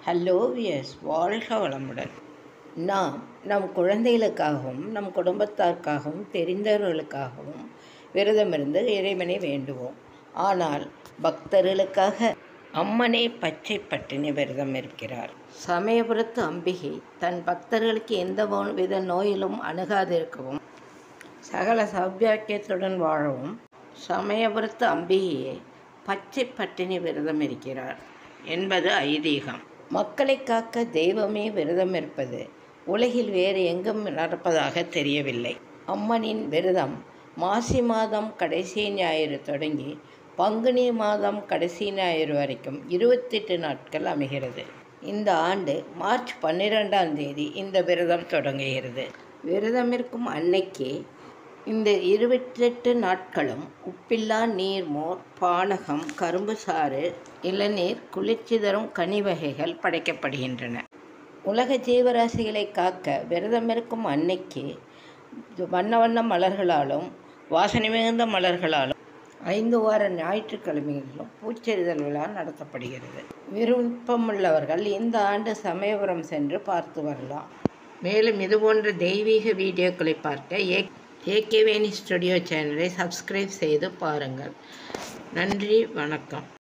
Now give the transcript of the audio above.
hello வியஸ் வாழ்க வளமுடன் நாம் நம் குழந்தைகளுக்காகவும் நம் குடும்பத்தாருக்காகவும் தெரிந்தவர்களுக்காகவும் விரதமிருந்து இறைவனை வேண்டுவோம் ஆனால் பக்தர்களுக்காக அம்மனே பச்சை பட்டினி விரதம் இருக்கிறார் சமயபுரத்து அம்பிகை தன் பக்தர்களுக்கு எந்த வித நோயிலும் அணுகாதிருக்கவும் சகல சௌபாக்கியத்துடன் வாழவும் சமயபுரத்து அம்பிகையே பச்சை பட்டினி விரதம் இருக்கிறார் என்பது ஐதீகம் மக்களை காக்க தெய்வமே விரதம் இருப்பது உலகில் வேறு எங்கும் நடப்பதாக தெரியவில்லை அம்மனின் விரதம் மாசி மாதம் கடைசி ஞாயிறு தொடங்கி பங்குனி மாதம் கடைசி ஞாயிறு வரைக்கும் இருபத்தெட்டு நாட்கள் அமைகிறது இந்த ஆண்டு மார்ச் பன்னிரெண்டாம் தேதி இந்த விரதம் தொடங்குகிறது விரதம் இருக்கும் அன்னைக்கே இந்த இருபத்தெட்டு நாட்களும் உப்பில்லா நீர்மோர் பானகம் கரும்பு சாறு இளநீர் குளிர்ச்சி தரும் கனி வகைகள் படைக்கப்படுகின்றன உலக ஜீவராசிகளை காக்க விரதம் இருக்கும் அன்னைக்கு வண்ண வண்ண மலர்களாலும் வாசனை மிகுந்த மலர்களாலும் ஐந்து வார ஞாயிற்றுக்கிழமைகளிலும் பூச்செறிதல் விழா நடத்தப்படுகிறது விருப்பமுள்ளவர்கள் இந்த ஆண்டு சமயபுரம் சென்று பார்த்து வரலாம் மேலும் இதுபோன்ற தெய்வீக வீடியோக்களை பார்க்க ஏ ஏகேவேணி ஸ்டுடியோ சேனலை சப்ஸ்கிரைப் செய்து பாருங்கள் நன்றி வணக்கம்